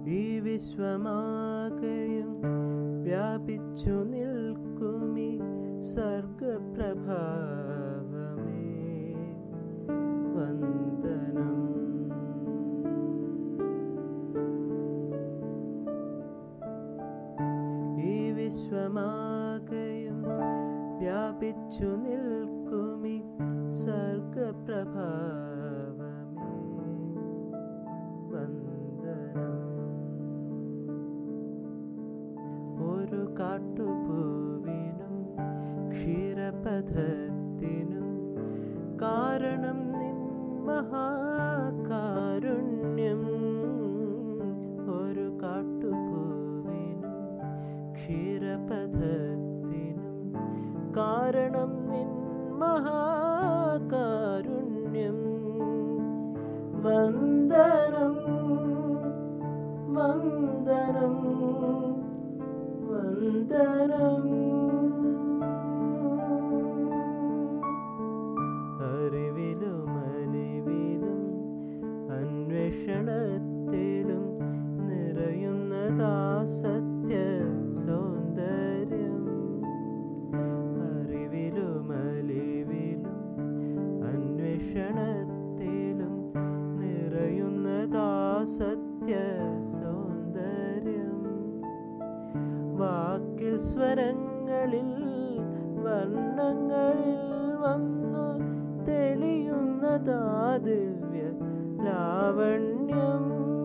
ഈ വിശ്വമാകയും വ്യാപിച്ചു നിൽക്കുമി സർഗപ്രഭാവമേ വന്ദനം ഈ വിശ്വമാകയും വ്യാപിച്ചു നിൽക്കുമി സർഗപ്രഭാവമേ വന്ദനം ഒരു കാട്ടുപൂവിനും ക്ഷീരപഥത്തിനും കാരണം നിൻ മഹാകാരുണ്യം ഒരു കാട്ടുപൂവിനും ക്ഷീരപഥത്തിനും കാരണം നിൻ മഹാകാരുണ്യം വന്ദനം വന്ദനം വന്ദനം അറിവിലും അലിവിലും അന്വേഷണത്തിലും നിറയുന്നതാ സത്യ സൗന്ദര്യം അറിവിലും അലിവിലും അന്വേഷണത്തിലും നിറയുന്നതാ സത്യ സൗന്ദര്യം വാക്കിൽ സ്വരങ്ങളിൽ വർണ്ണങ്ങളിൽ വന്നു തെളിയുന്നതാ ദിവ്യ ലാവണ്യം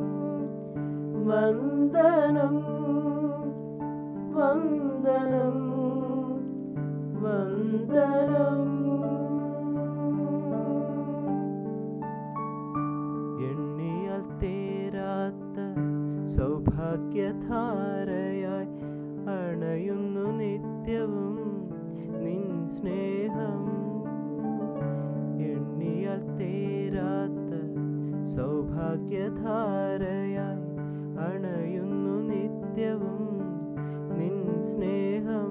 വന്ദനം വന്ദനം വന്ദനം എണ്ണിയാൽ തീരാത്ത സൗഭാഗ്യധാരയായി അണയുന്നു നിത്യവും നിൻ സ്നേഹം എണ്ണിയാൽ തീരാത്ത സൗഭാഗ്യധാരയായി അണയുന്നു നിത്യവും നിൻ സ്നേഹം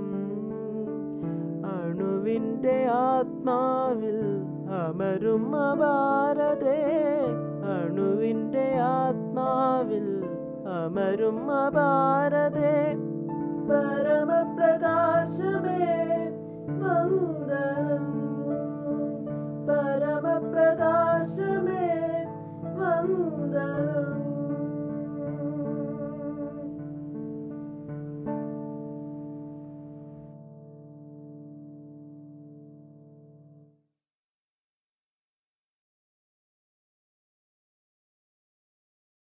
അണുവിൻ്റെ ആത്മാവിൽ അമരും അപാരതേ അണുവിൻ്റെ ആത്മാവിൽ അമരും അപാരതേ പരമപ്രകാശമേ വന്ദനം